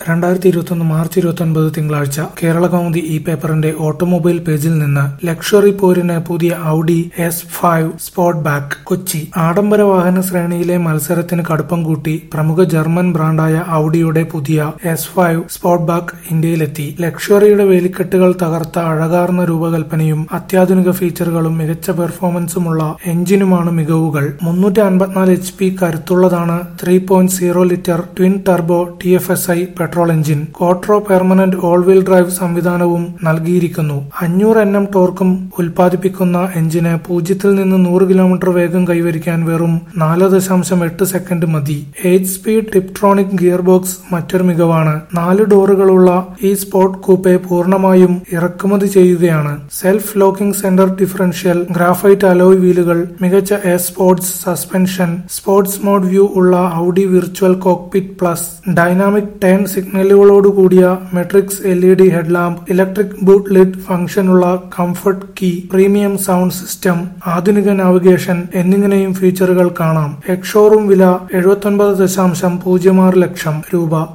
രണ്ടായിരത്തി ഇരുപത്തൊന്ന് മാർച്ച് ഇരുപത്തൊൻപത് തിങ്കളാഴ്ച കേരള കൗമുദി ഈ പേപ്പറിന്റെ ഓട്ടോമൊബൈൽ പേജിൽ നിന്ന് ലക്ഷറി പോരിന് പുതിയ Audi S five Sportback Kochi ആഡംബര വാഹന ശ്രേണിയിലെ മത്സരത്തിന് കടുപ്പം കൂട്ടി പ്രമുഖ ജർമ്മൻ ബ്രാൻഡായ ഔഡിയുടെ പുതിയ എസ് ഫൈവ് സ്പോർട്ട് ബാക്ക് ഇന്ത്യയിലെത്തി ലക്ഷറിയുടെ വേലിക്കെട്ടുകൾ തകർത്ത അഴകാർന്ന രൂപകൽപ്പനയും അത്യാധുനിക ഫീച്ചറുകളും മികച്ച പെർഫോമൻസുമുള്ള എഞ്ചിനുമാണ് മികവുകൾ മുന്നൂറ്റി അൻപത്തിനാല് എച്ച് പി കരുത്തുള്ളതാണ് three point zero litre twin turbo T F S I petrol engine quattro permanent all wheel drive സംവിധാനവും നൽകിയിരിക്കുന്നു അഞ്ഞൂറ് എൻ എം ടോർക്കും ഉൽപ്പാദിപ്പിക്കുന്ന എഞ്ചിന് പൂജ്യത്തിൽ നിന്ന് നൂറ് കിലോമീറ്റർ വേഗം കൈവരിക്കാൻ വെറും നാല് ദശാംശം എട്ട് സെക്കൻഡ് മതി eight speed tiptronic gear box മറ്റൊരു മികവാണ് നാല് ഡോറുകളുള്ള ഈ സ്പോർട്ട് കൂപ്പെ പൂർണ്ണമായും ഇറക്കുമതി ചെയ്യുകയാണ് self locking centre differential graphite alloy വീലുകൾ മികച്ച air sports suspension sports mode view ഉള്ള Audi virtual cockpit plus dynamic turn സിഗ്നലുകളോടുകൂടിയ matrix L E D headlamp electric boot lid ഫംഗ്ഷനുള്ള comfort key premium sound system ആധുനിക navigation എന്നിങ്ങനെയും ഫീച്ചറുകൾ കാണാം എക്സോറും വില എഴുപത്തൊൻപത് ദശാംശം പൂജ്യം ആറ് ലക്ഷം രൂപ